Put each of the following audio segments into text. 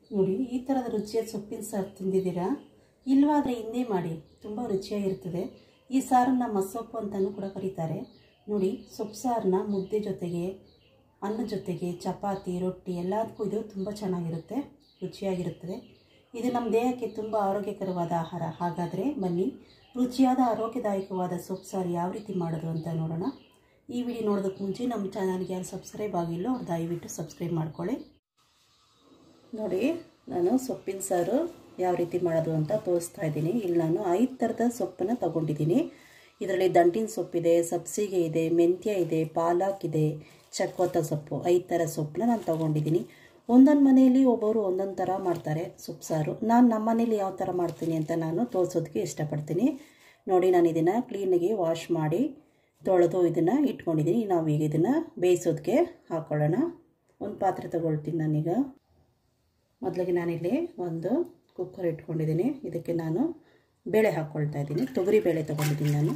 ನೋಡಿ ಈ ಥರದ ರುಚಿಯಾದ ಸೊಪ್ಪಿನ ಸಾರು ತಿಂದಿದ್ದೀರಾ ಇಲ್ವಾದರೆ ಹಿಂದೆ ಮಾಡಿ ತುಂಬ ರುಚಿಯಾಗಿರ್ತದೆ ಈ ಸಾರನ್ನ ಮಸ್ಸೊಪ್ಪು ಅಂತಲೂ ಕೂಡ ಕರೀತಾರೆ ನೋಡಿ ಸೊಪ್ಪು ಸಾರನ್ನ ಮುದ್ದೆ ಜೊತೆಗೆ ಅನ್ನ ಜೊತೆಗೆ ಚಪಾತಿ ರೊಟ್ಟಿ ಎಲ್ಲದಕ್ಕೂ ಇದು ತುಂಬ ಚೆನ್ನಾಗಿರುತ್ತೆ ರುಚಿಯಾಗಿರುತ್ತದೆ ಇದು ನಮ್ಮ ದೇಹಕ್ಕೆ ತುಂಬ ಆರೋಗ್ಯಕರವಾದ ಆಹಾರ ಹಾಗಾದರೆ ಬನ್ನಿ ರುಚಿಯಾದ ಆರೋಗ್ಯದಾಯಕವಾದ ಸೊಪ್ಪು ಸಾರು ಯಾವ ರೀತಿ ಮಾಡೋದು ಅಂತ ನೋಡೋಣ ಈ ವಿಡಿಯೋ ನೋಡೋದಕ್ಕೆ ಮುಂಚೆ ನಮ್ಮ ಚಾನಲ್ಗೆ ಯಾರು ಸಬ್ಸ್ಕ್ರೈಬ್ ಆಗಿಲ್ಲೋ ಅವ್ರು ದಯವಿಟ್ಟು ಸಬ್ಸ್ಕ್ರೈಬ್ ಮಾಡ್ಕೊಳ್ಳಿ ನೋಡಿ ನಾನು ಸೊಪ್ಪಿನ ಸಾರು ಯಾವ ರೀತಿ ಮಾಡೋದು ಅಂತ ತೋರಿಸ್ತಾ ಇದ್ದೀನಿ ಇಲ್ಲಿ ನಾನು ಐದು ಥರದ ಸೊಪ್ಪನ್ನು ತಗೊಂಡಿದ್ದೀನಿ ಇದರಲ್ಲಿ ದಂಟಿನ ಸೊಪ್ಪಿದೆ ಸಬ್ಸಿಗೆ ಇದೆ ಮೆಂತ್ಯ ಇದೆ ಪಾಲಕ್ ಇದೆ ಚಕ್ಕೋತ ಸೊಪ್ಪು ಐದು ಥರ ಸೊಪ್ಪನ್ನ ನಾನು ತೊಗೊಂಡಿದ್ದೀನಿ ಒಂದೊಂದು ಮನೆಯಲ್ಲಿ ಒಬ್ಬರು ಒಂದೊಂದು ಥರ ಮಾಡ್ತಾರೆ ಸೊಪ್ಪು ಸಾರು ನಾನು ನಮ್ಮ ಮನೇಲಿ ಯಾವ ಥರ ಮಾಡ್ತೀನಿ ಅಂತ ನಾನು ತೋರಿಸೋದಕ್ಕೆ ಇಷ್ಟಪಡ್ತೀನಿ ನೋಡಿ ನಾನು ಇದನ್ನು ಕ್ಲೀನಾಗಿ ವಾಶ್ ಮಾಡಿ ತೊಳೆದು ಇದನ್ನು ಇಟ್ಕೊಂಡಿದ್ದೀನಿ ನಾವು ಈಗ ಇದನ್ನು ಬೇಯಿಸೋದಕ್ಕೆ ಹಾಕ್ಕೊಳ್ಳೋಣ ಒಂದು ಪಾತ್ರೆ ತಗೊಳ್ತೀನಿ ನಾನೀಗ ಮೊದಲಿಗೆ ನಾನಿಲ್ಲಿ ಒಂದು ಕುಕ್ಕರ್ ಇಟ್ಕೊಂಡಿದ್ದೀನಿ ಇದಕ್ಕೆ ನಾನು ಬೇಳೆ ಹಾಕ್ಕೊಳ್ತಾ ಇದ್ದೀನಿ ತೊಗರಿ ಬೇಳೆ ತೊಗೊಂಡಿದ್ದೀನಿ ನಾನು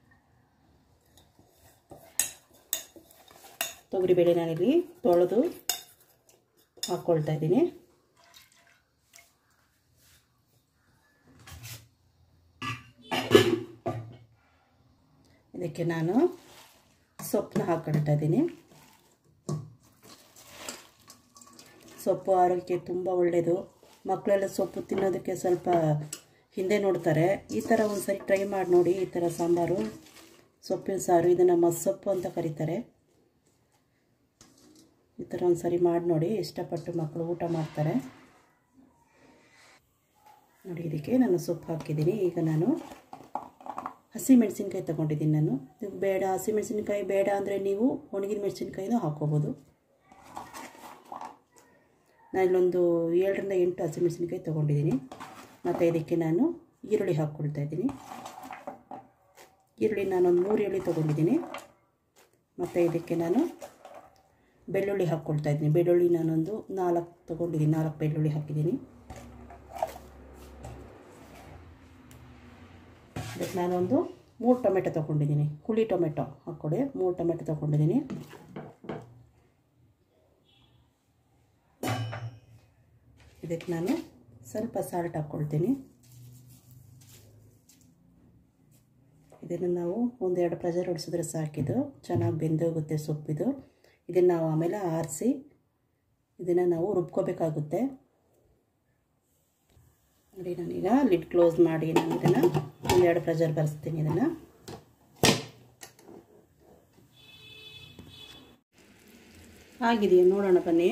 ತೊಗರಿ ಬೇಳೆ ನಾನಿಲ್ಲಿ ತೊಳೆದು ಹಾಕ್ಕೊಳ್ತಾ ಇದ್ದೀನಿ ಇದಕ್ಕೆ ನಾನು ಸೊಪ್ಪನ್ನ ಹಾಕ್ಕೊಳ್ತಾ ಇದ್ದೀನಿ ಸೊಪ್ಪು ಆರೋಗ್ಯಕ್ಕೆ ತುಂಬ ಒಳ್ಳೆಯದು ಮಕ್ಕಳೆಲ್ಲ ಸೊಪ್ಪು ತಿನ್ನೋದಕ್ಕೆ ಸ್ವಲ್ಪ ಹಿಂದೆ ನೋಡ್ತಾರೆ ಈ ಥರ ಒಂದು ಸರಿ ಟ್ರೈ ಮಾಡಿ ನೋಡಿ ಈ ಥರ ಸಾಂಬಾರು ಸೊಪ್ಪಿನ ಸಾರು ಇದನ್ನು ಮಸ್ಸೊಪ್ಪು ಅಂತ ಕರೀತಾರೆ ಈ ಥರ ಒಂದು ಸರಿ ಮಾಡಿ ನೋಡಿ ಇಷ್ಟಪಟ್ಟು ಮಕ್ಕಳು ಊಟ ಮಾಡ್ತಾರೆ ನೋಡಿ ಇದಕ್ಕೆ ನಾನು ಸೊಪ್ಪು ಹಾಕಿದ್ದೀನಿ ಈಗ ನಾನು ಹಸಿ ಮೆಣಸಿನ್ಕಾಯಿ ತೊಗೊಂಡಿದ್ದೀನಿ ನಾನು ನೀವು ಬೇಡ ಹಸಿ ಮೆಣಸಿನ್ಕಾಯಿ ಬೇಡ ಅಂದರೆ ನೀವು ಒಣಗಿದ ಮೆಣಸಿನ್ಕಾಯಿನೂ ಹಾಕ್ಕೋಬೋದು ನಾನಿಲ್ಲೊಂದು ಏಳರಿಂದ ಎಂಟು ಹಸಿಮೆಣಸಿನ್ಕಾಯಿ ತೊಗೊಂಡಿದ್ದೀನಿ ಮತ್ತು ಇದಕ್ಕೆ ನಾನು ಈರುಳ್ಳಿ ಹಾಕ್ಕೊಳ್ತಾ ಇದ್ದೀನಿ ಈರುಳ್ಳಿ ನಾನೊಂದು ಮೂರು ಈರುಳ್ಳಿ ತೊಗೊಂಡಿದ್ದೀನಿ ಮತ್ತು ಇದಕ್ಕೆ ನಾನು ಬೆಳ್ಳುಳ್ಳಿ ಹಾಕ್ಕೊಳ್ತಾ ಇದ್ದೀನಿ ಬೆಳ್ಳುಳ್ಳಿ ನಾನೊಂದು ನಾಲ್ಕು ತೊಗೊಂಡಿದ್ದೀನಿ ನಾಲ್ಕು ಬೆಳ್ಳುಳ್ಳಿ ಹಾಕಿದ್ದೀನಿ ಇದಕ್ಕೆ ನಾನೊಂದು ಮೂರು ಟೊಮೆಟೊ ತೊಗೊಂಡಿದ್ದೀನಿ ಹುಳಿ ಟೊಮೆಟೊ ಹಾಕ್ಕೊಡಿ ಮೂರು ಟೊಮೆಟೊ ತೊಗೊಂಡಿದ್ದೀನಿ ಇದಕ್ಕೆ ನಾನು ಸ್ವಲ್ಪ ಸಾಲ್ಟ್ ಹಾಕ್ಕೊಳ್ತೀನಿ ಇದನ್ನು ನಾವು ಒಂದೆರಡು ಪ್ರೆಷರ್ ಹೊಡಿಸಿದ್ರೆ ಸಾಕಿದು ಚೆನ್ನಾಗಿ ಬೆಂದೋಗುತ್ತೆ ಸೊಪ್ಪಿದು ಇದನ್ನು ನಾವು ಆಮೇಲೆ ಆರಿಸಿ ಇದನ್ನು ನಾವು ರುಬ್ಕೋಬೇಕಾಗುತ್ತೆ ನೋಡಿ ನಾನೀಗ ಲಿಡ್ ಕ್ಲೋಸ್ ಮಾಡಿ ನಾನು ಇದನ್ನು ಒಂದೆರಡು ಪ್ರೆಷರ್ ಬರೆಸ್ತೀನಿ ಇದನ್ನು ಆಗಿದೆಯಾ ನೋಡೋಣ ಬನ್ನಿ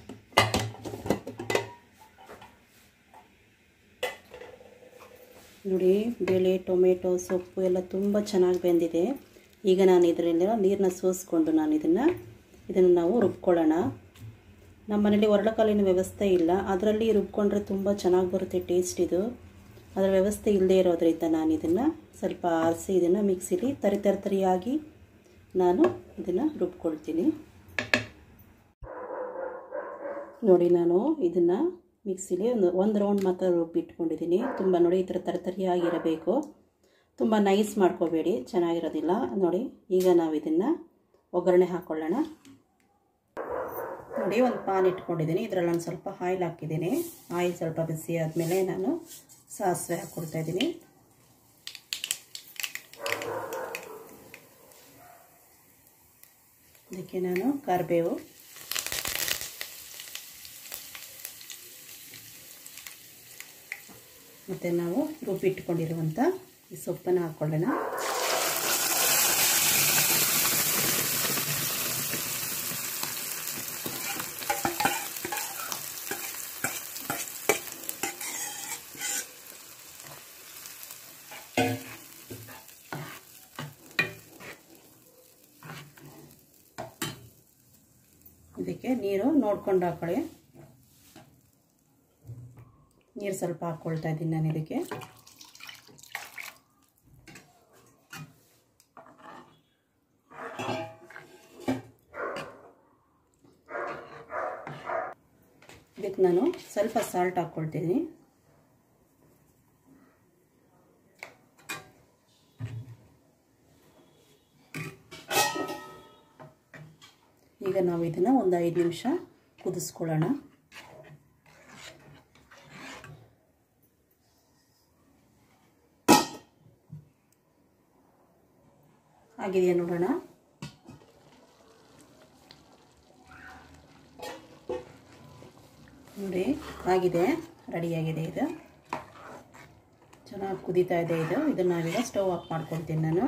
ನೋಡಿ ಬೇಳೆ ಟೊಮೆಟೊ ಸೊಪ್ಪು ಎಲ್ಲ ತುಂಬ ಚೆನ್ನಾಗಿ ಬೆಂದಿದೆ ಈಗ ನಾನು ಇದರಲ್ಲಿ ನೀರನ್ನ ಸೋಸ್ಕೊಂಡು ನಾನು ಇದನ್ನು ಇದನ್ನು ನಾವು ರುಬ್ಕೊಳ್ಳೋಣ ನಮ್ಮ ಮನೇಲಿ ಒರಳಕಾಲಿನ ವ್ಯವಸ್ಥೆ ಇಲ್ಲ ಅದರಲ್ಲಿ ರುಬ್ಕೊಂಡ್ರೆ ತುಂಬ ಚೆನ್ನಾಗಿ ಬರುತ್ತೆ ಟೇಸ್ಟ್ ಇದು ಅದರ ವ್ಯವಸ್ಥೆ ಇಲ್ಲದೆ ಇರೋದ್ರಿಂದ ನಾನು ಇದನ್ನು ಸ್ವಲ್ಪ ಆರಿಸಿ ಇದನ್ನು ಮಿಕ್ಸಿಲಿ ತರಿ ತರಿ ತರಿಯಾಗಿ ನಾನು ಇದನ್ನು ರುಬ್ಕೊಳ್ತೀನಿ ನೋಡಿ ನಾನು ಇದನ್ನು ಮಿಕ್ಸಿಲಿ ಒಂದು ಒಂದು ರೌಂಡ್ ಮಾತ್ರ ರುಬ್ಬಿಟ್ಕೊಂಡಿದ್ದೀನಿ ತುಂಬ ನೋಡಿ ಈ ಥರ ತರತರಿಯಾಗಿರಬೇಕು ತುಂಬ ನೈಸ್ ಮಾಡ್ಕೋಬೇಡಿ ಚೆನ್ನಾಗಿರೋದಿಲ್ಲ ನೋಡಿ ಈಗ ನಾವು ಇದನ್ನು ಒಗ್ಗರಣೆ ಹಾಕ್ಕೊಳ್ಳೋಣ ನೋಡಿ ಒಂದು ಪಾನ್ ಇಟ್ಕೊಂಡಿದ್ದೀನಿ ಇದರಲ್ಲಿ ನಾನು ಸ್ವಲ್ಪ ಆಯಿಲ್ ಹಾಕಿದ್ದೀನಿ ಆಯಿಲ್ ಸ್ವಲ್ಪ ಬಿಸಿ ಆದಮೇಲೆ ನಾನು ಸಾಸಿವೆ ಹಾಕ್ಕೊಡ್ತಾ ಇದ್ದೀನಿ ಇದಕ್ಕೆ ನಾನು ಕರಿಬೇವು ಮತ್ತು ನಾವು ರುಬ್ಬಿಟ್ಕೊಂಡಿರುವಂಥ ಈ ಸೊಪ್ಪನ್ನು ಹಾಕ್ಕೊಳ್ಳೋಣ ಇದಕ್ಕೆ ನೀರು ನೋಡ್ಕೊಂಡು ಹಾಕೊಳ್ಳಿ ನೀರು ಸ್ವಲ್ಪ ಹಾಕ್ಕೊಳ್ತಾ ಇದ್ದೀನಿ ನಾನು ಇದಕ್ಕೆ ಇದಕ್ಕೆ ನಾನು ಸ್ವಲ್ಪ ಸಾಲ್ಟ್ ಹಾಕ್ಕೊಳ್ತೀನಿ ಈಗ ನಾವು ಇದನ್ನು ಒಂದು ಐದು ನಿಮಿಷ ಕುದಿಸ್ಕೊಳ್ಳೋಣ ಆಗಿದೆಯಾ ನೋಡೋಣ ನೋಡಿ ಆಗಿದೆ ರೆಡಿಯಾಗಿದೆ ಇದು ಚೆನ್ನಾಗಿ ಕುದೀತಾ ಇದೆ ಇದು ಇದನ್ನು ನಾವೀಗ ಸ್ಟವ್ ಆಫ್ ಮಾಡ್ಕೊಳ್ತೀನಿ ನಾನು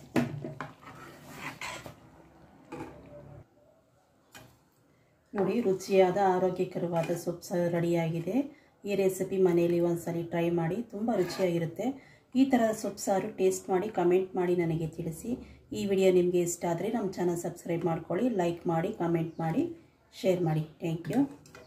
ನೋಡಿ ರುಚಿಯಾದ ಆರೋಗ್ಯಕರವಾದ ಸೊಪ್ಪು ಸಹ ರೆಡಿಯಾಗಿದೆ ಈ ರೆಸಿಪಿ ಮನೆಯಲ್ಲಿ ಒಂದ್ಸರಿ ಟ್ರೈ ಮಾಡಿ ತುಂಬ ರುಚಿಯಾಗಿರುತ್ತೆ ಈ ಥರದ ಸೊಪ್ಪು ಸಾರು ಟೇಸ್ಟ್ ಮಾಡಿ ಕಮೆಂಟ್ ಮಾಡಿ ನನಗೆ ತಿಳಿಸಿ ಈ ವಿಡಿಯೋ ನಿಮಗೆ ಇಷ್ಟ ಆದರೆ ನಮ್ಮ ಚಾನಲ್ ಸಬ್ಸ್ಕ್ರೈಬ್ ಮಾಡ್ಕೊಳ್ಳಿ ಲೈಕ್ ಮಾಡಿ ಕಮೆಂಟ್ ಮಾಡಿ ಶೇರ್ ಮಾಡಿ ಥ್ಯಾಂಕ್ ಯು